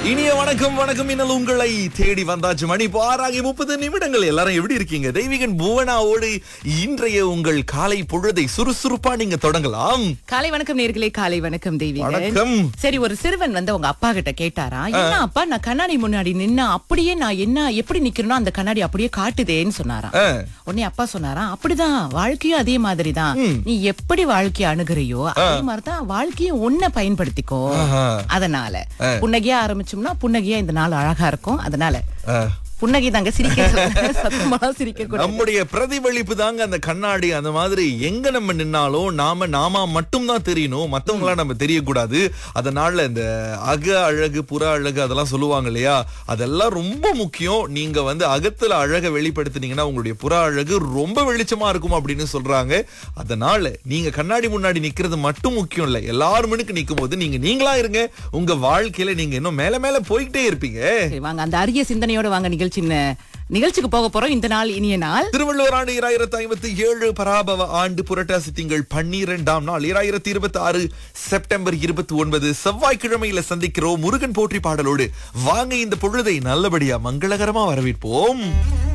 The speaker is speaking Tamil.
இனிய வணக்கம் வணக்கம் இன்னல் உங்களை தேடி வந்தாச்சு மணி இப்போ ஆறாகி முப்பது நிமிடங்கள் எல்லாரும் எப்படி இருக்கீங்க தெய்வீகன் புவனாவோடு இன்றைய உங்கள் காலை பொழுதை சுறுசுறுப்பா நீங்க தொடங்கலாம் காலை வணக்கம் நேர்களே காலை வணக்கம் தெய்வீகன் வணக்கம். சரி ஒரு சிறுவன் வந்து அவங்க அப்பா கிட்ட கேட்டாரா என்ன அப்பா நான் கண்ணாடி முன்னாடி நின்னா அப்படியே நான் என்ன எப்படி நிக்கிறேனோ அந்த கண்ணாடி அப்படியே காட்டுதேன்னு சொன்னாராம் ஆ, உடனே அப்பா சொன்னாராம் அப்படிதான் வாழ்க்கையும் அதே மாதிரிதான் நீ எப்படி வாழ்க்கைய அணுகுறியோ அதே மாதிரிதான் வாழ்க்கையும் ஒன்ன பயன்படுத்திக்கோ ஆஹா. அதனால புன்னகையா ஆரம்பிச்சோம்னா புன்னகையா இந்த நாள் அழகா இருக்கும் அதனால ஆ. புன்னகை தாங்க சிரிக்க சொல்றேன். சத்தமா சிரிக்க கூடாது நம்முடைய பிரதிபலிப்பு தாங்க அந்த கண்ணாடி அந்த மாதிரி எங்க நம்ம நின்னாலும் நாம நாம மட்டும் தான் தெரியணும் மத்தவங்களா நம்ம தெரியக்கூடாது அதனால இந்த அக அழகு புற அழகு அதெல்லாம் சொல்லுவாங்க இல்லையா அதெல்லாம் ரொம்ப முக்கியம் நீங்க வந்து அகத்துல அழகை வெளிப்படுத்தினீங்கன்னா உங்களுடைய புற அழகு ரொம்ப வெளிச்சமா இருக்கும் அப்படின்னு சொல்றாங்க அதனால நீங்க கண்ணாடி முன்னாடி நிக்கிறது மட்டும் முக்கியம் இல்ல எல்லாரும் மணிக்கு நிக்கும் போது நீங்க நீங்களா இருங்க உங்க வாழ்க்கையில நீங்க இன்னும் மேல மேல போய்கிட்டே இருப்பீங்க சரி வாங்க அந்த அரிய சிந்தனையோட வாங்க நிகழ்ச்சி நிகழ்ச்சிக்கு போக போறோம் இந்த நாள் இனிய நாள் திருவள்ளுவர் ஆண்டு இராயிரத்தி ஐம்பத்தி ஏழு பராபவ ஆண்டு புரட்டாசி திங்கள் பன்னிரெண்டாம் நாள் இராயிரத்தி இருபத்தி ஆறு செப்டம்பர் இருபத்தி ஒன்பது செவ்வாய்க்கிழமையில சந்திக்கிறோம் முருகன் போற்றி பாடலோடு வாங்க இந்த பொழுதை நல்லபடியா மங்களகரமா வரவேற்போம்